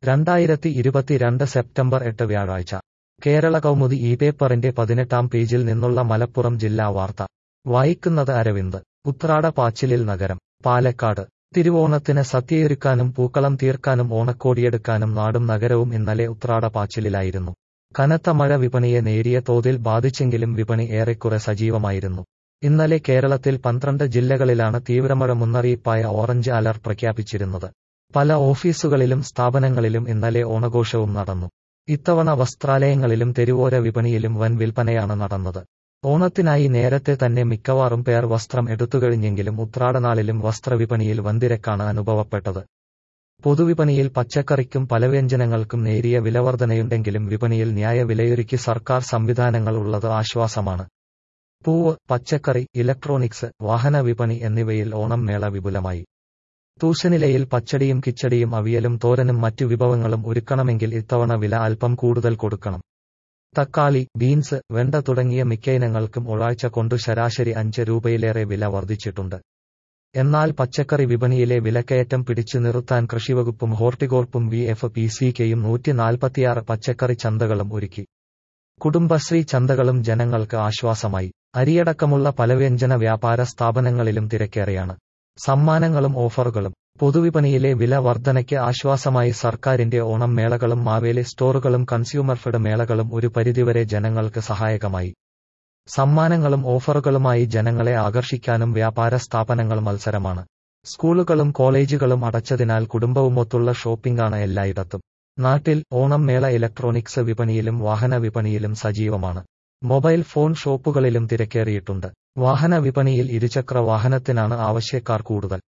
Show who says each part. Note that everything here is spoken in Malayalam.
Speaker 1: രണ്ടായിരത്തി ഇരുപത്തിരണ്ട് സെപ്റ്റംബർ എട്ട് വ്യാഴാഴ്ച കേരള കൗമുദി ഈ പേപ്പറിന്റെ പതിനെട്ടാം പേജിൽ നിന്നുള്ള മലപ്പുറം ജില്ലാ വാർത്ത വായിക്കുന്നത് അരവിന്ദ് ഉത്രാട പാച്ചിലിൽ നഗരം പാലക്കാട് തിരുവോണത്തിന് സദ്യയൊരുക്കാനും പൂക്കളം തീർക്കാനും ഓണക്കോടിയെടുക്കാനും നാടും നഗരവും ഇന്നലെ ഉത്രാട പാച്ചിലിലായിരുന്നു കനത്ത മഴ വിപണിയെ നേരിയ തോതിൽ ബാധിച്ചെങ്കിലും വിപണി ഏറെക്കുറെ സജീവമായിരുന്നു ഇന്നലെ കേരളത്തിൽ പന്ത്രണ്ട് ജില്ലകളിലാണ് തീവ്രമഴ മുന്നറിയിപ്പായ ഓറഞ്ച് അലർട്ട് പ്രഖ്യാപിച്ചിരുന്നത് പല ഓഫീസുകളിലും സ്ഥാപനങ്ങളിലും ഇന്നലെ ഓണഘോഷവും നടന്നു ഇത്തവണ വസ്ത്രാലയങ്ങളിലും തെരുവോര വിപണിയിലും വൻ വിൽപ്പനയാണ് നടന്നത് ഓണത്തിനായി നേരത്തെ തന്നെ മിക്കവാറും പേർ വസ്ത്രം എടുത്തുകഴിഞ്ഞെങ്കിലും ഉത്രാടനാളിലും വസ്ത്രവിപണിയിൽ വൻതിരക്കാണ് അനുഭവപ്പെട്ടത് പൊതുവിപണിയിൽ പച്ചക്കറിക്കും പലവ്യഞ്ജനങ്ങൾക്കും നേരിയ വിലവർധനയുണ്ടെങ്കിലും വിപണിയിൽ ന്യായ വിലയൊരുക്കി സർക്കാർ സംവിധാനങ്ങൾ ഉള്ളത് ആശ്വാസമാണ് പൂവ് പച്ചക്കറി ഇലക്ട്രോണിക്സ് വാഹന വിപണി എന്നിവയിൽ ഓണം മേള വിപുലമായി തൂശനിലയിൽ പച്ചടിയും കിച്ചടിയും അവിയലും തോരനും മറ്റു വിഭവങ്ങളും ഒരുക്കണമെങ്കിൽ ഇത്തവണ വില അല്പം കൂടുതൽ കൊടുക്കണം തക്കാളി ബീൻസ് വെണ്ട തുടങ്ങിയ മിക്ക ഇനങ്ങൾക്കും ഒരാഴ്ച കൊണ്ടു ശരാശരി അഞ്ച് രൂപയിലേറെ വില വർദ്ധിച്ചിട്ടുണ്ട് എന്നാൽ പച്ചക്കറി വിപണിയിലെ വിലക്കയറ്റം പിടിച്ചു നിർത്താൻ കൃഷിവകുപ്പും ഹോർട്ടികോർപ്പും വി എഫ് പി സി കെയും നൂറ്റി നാൽപ്പത്തിയാറ് പച്ചക്കറി ചന്തകളും ഒരുക്കി കുടുംബശ്രീ ചന്തകളും ജനങ്ങൾക്ക് ആശ്വാസമായി അരിയടക്കമുള്ള പലവ്യഞ്ജന വ്യാപാര സ്ഥാപനങ്ങളിലും തിരക്കേറെയാണ് സമ്മാനങ്ങളും ഓഫറുകളും പൊതുവിപണിയിലെ വില വർധനയ്ക്ക് ആശ്വാസമായി സർക്കാരിന്റെ ഓണം മേളകളും മാവേലി സ്റ്റോറുകളും കൺസ്യൂമർ ഫെഡ് മേളകളും ഒരു പരിധിവരെ ജനങ്ങൾക്ക് സഹായകമായി സമ്മാനങ്ങളും ഓഫറുകളുമായി ജനങ്ങളെ ആകർഷിക്കാനും വ്യാപാര സ്ഥാപനങ്ങൾ മത്സരമാണ് സ്കൂളുകളും കോളേജുകളും അടച്ചതിനാൽ കുടുംബവുമൊത്തുള്ള ഷോപ്പിംഗാണ് എല്ലായിടത്തും നാട്ടിൽ ഓണം മേള ഇലക്ട്രോണിക്സ് വിപണിയിലും വാഹന വിപണിയിലും സജീവമാണ് മൊബൈൽ ഫോൺ ഷോപ്പുകളിലും തിരക്കേറിയിട്ടുണ്ട് വാഹന വിപണിയിൽ ഇരുചക്ര വാഹനത്തിനാണ് ആവശ്യക്കാർ കൂടുതൽ